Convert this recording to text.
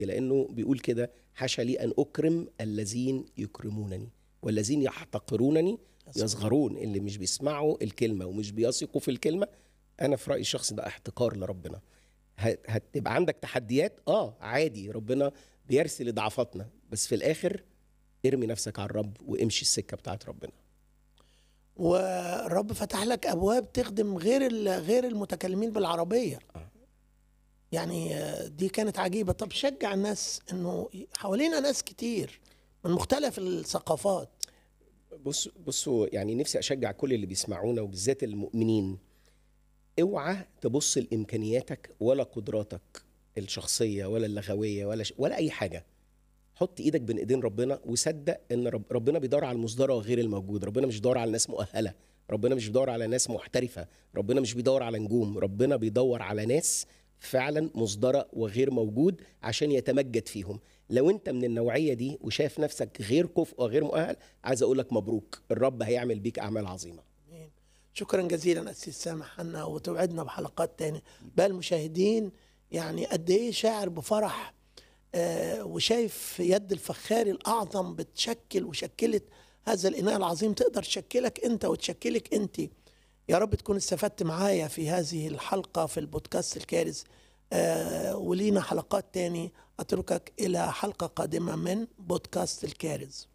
لانه بيقول كده حاشا لي ان اكرم الذين يكرمونني والذين يحتقرونني يصغرون اللي مش بيسمعوا الكلمه ومش بيثقوا في الكلمه انا في رايي الشخص ده احتقار لربنا ه- هتبقى عندك تحديات اه عادي ربنا بيرسل ضعفاتنا بس في الاخر ارمي نفسك على الرب وامشي السكه بتاعت ربنا والرب فتح لك ابواب تخدم غير ال- غير المتكلمين بالعربيه آه. يعني آه، دي كانت عجيبه طب شجع الناس انه حوالينا ناس كتير من مختلف الثقافات بص بصوا يعني نفسي اشجع كل اللي بيسمعونا وبالذات المؤمنين اوعى تبص لامكانياتك ولا قدراتك الشخصيه ولا اللغويه ولا ش... ولا اي حاجه حط ايدك بين ايدين ربنا وصدق ان رب... ربنا بيدور على المصدره غير الموجود ربنا مش بيدور على ناس مؤهله ربنا مش بيدور على ناس محترفه ربنا مش بيدور على نجوم ربنا بيدور على ناس فعلا مصدره وغير موجود عشان يتمجد فيهم لو انت من النوعيه دي وشايف نفسك غير كفء وغير مؤهل عايز اقول لك مبروك الرب هيعمل بيك اعمال عظيمه آمين. شكرا جزيلا أسيس سامح عنا وتوعدنا بحلقات تانية بقى المشاهدين يعني قد ايه شاعر بفرح آه وشايف يد الفخاري الأعظم بتشكل وشكلت هذا الإناء العظيم تقدر تشكلك أنت وتشكلك أنت يا رب تكون استفدت معايا في هذه الحلقة في البودكاست الكارث آه ولينا حلقات تاني أتركك إلى حلقة قادمة من بودكاست الكارث